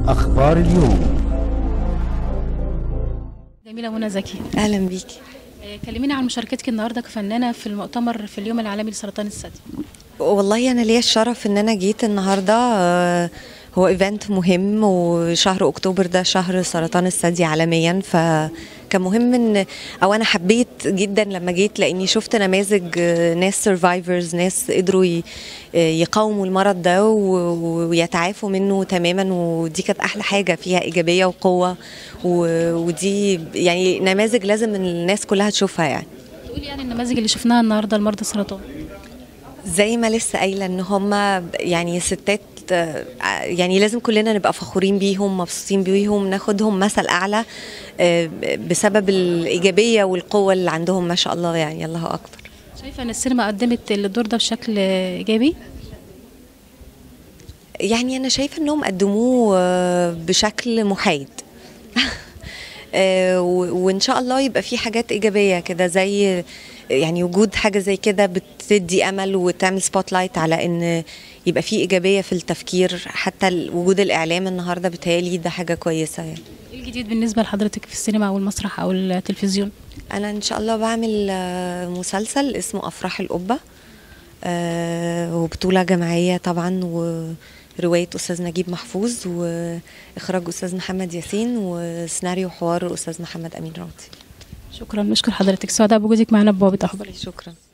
أخبار اليوم جميلة منى زكي اهلا بيكي آه، كلمينا عن مشاركتك النهارده كفنانة في المؤتمر في اليوم العالمي لسرطان الثدي والله انا ليا الشرف ان انا جيت النهارده آه، هو ايفنت مهم وشهر اكتوبر ده شهر سرطان الثدي عالميا فكان مهم ان او انا حبيت جدا لما جيت لاني شفت نماذج آه، ناس سرفايفرز ناس قدروا ي- آه، يقاوموا المرض ده و- ويتعافوا منه تماما ودي كانت احلى حاجه فيها ايجابيه وقوه و- ودي يعني نماذج لازم الناس كلها تشوفها يعني تقولي يعني النماذج اللي شفناها النهارده لمرضى السرطان زي ما لسه قايله ان هم يعني ستات آه، يعني لازم كلنا نبقى فخورين بيهم مبسوطين بيهم ناخدهم مثل اعلى آه، بسبب الايجابيه والقوه اللي عندهم ما شاء الله يعني الله اكبر شايفة ان السينما قدمت الدور ده بشكل آه، ايجابي يعني انا شايفه انهم قدموه آه، بشكل محايد آه، و- وان شاء الله يبقى في حاجات ايجابيه كده زي يعني وجود حاجه زي كده بتدي امل وتعمل سبوت لايت على ان يبقى في ايجابيه في التفكير حتى ال- وجود الاعلام النهارده بتهيألي ده حاجه كويسه يعني ايه الجديد بالنسبة لحضرتك في السينما او المسرح او التلفزيون انا ان شاء الله بعمل آه، مسلسل اسمه افراح القبه آه، وبطوله جماعيه طبعا وروايه استاذ نجيب محفوظ واخراج استاذ محمد ياسين وسيناريو حوار الاستاذ محمد امين راضي شكرا نشكر حضرتك سعداء بوجودك معنا ببوابة اخبار شكرا